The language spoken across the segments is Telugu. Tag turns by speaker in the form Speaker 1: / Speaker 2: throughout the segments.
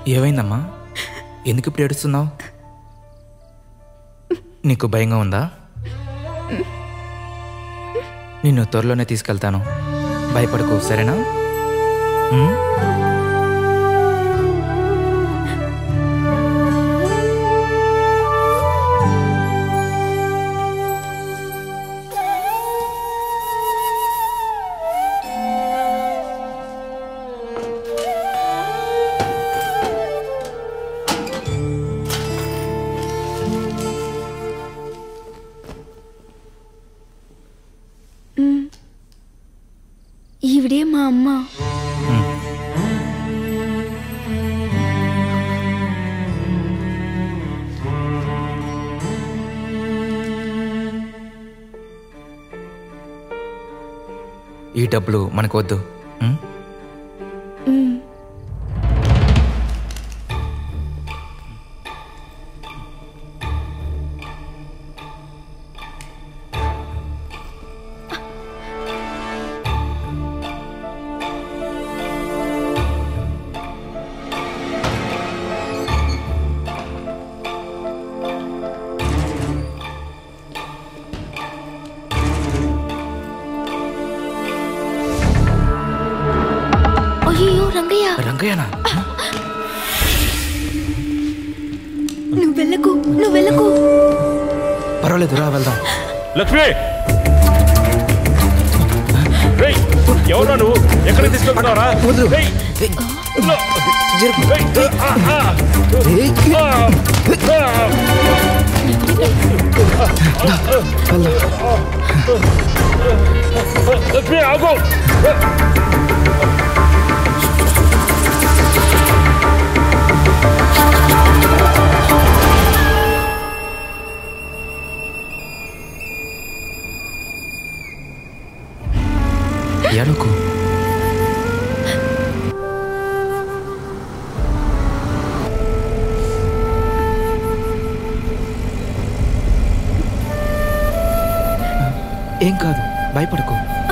Speaker 1: ఏమైందమ్మా ఎందుకు ఇప్పుడు ఏడుస్తున్నావు నీకు భయంగా ఉందా నిన్ను త్వరలోనే తీసుకెళ్తాను భయపడకు సరేనా ఉమ్?
Speaker 2: ఈవిడే మా అమ్మ
Speaker 1: ఈ డబ్బులు మనకు వద్దు ఉమ్?
Speaker 2: ఉమ్. అయ్యో రంగయ్య
Speaker 1: రంగయ్యనా
Speaker 2: నువ్వు వెళ్ళకు నువ్వు వెళ్ళకు
Speaker 1: పర్వాలేదు రా వెళ్దాం
Speaker 3: లక్ష్మి రేయ్, ఎవరా నువ్వు ఎక్కడ తీసుకెళ్తున్నావురా రేయ్, లో. రేయ్, ఆ, ఆ. ఆ, ఆ. లక్ష్మి ఆగు
Speaker 1: ఏడుకు ఏం కాదు భయపడకు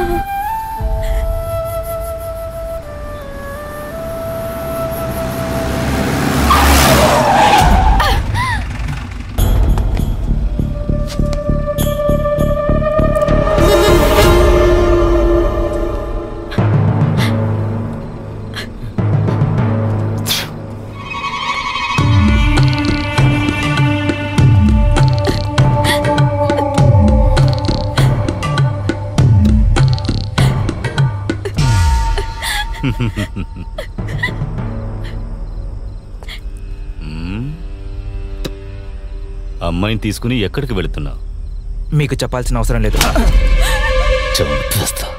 Speaker 4: అమ్మాయిని తీసుకుని ఎక్కడికి వెళుతున్నావు
Speaker 1: మీకు చెప్పాల్సిన అవసరం లేదు
Speaker 4: చంపేస్తా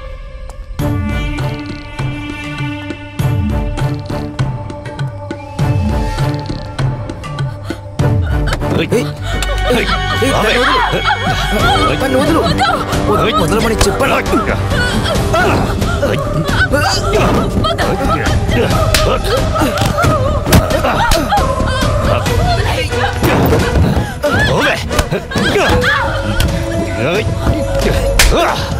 Speaker 1: నన్ను వదులు. వదలు- వదలమని చెప్పాను
Speaker 4: ఓవే.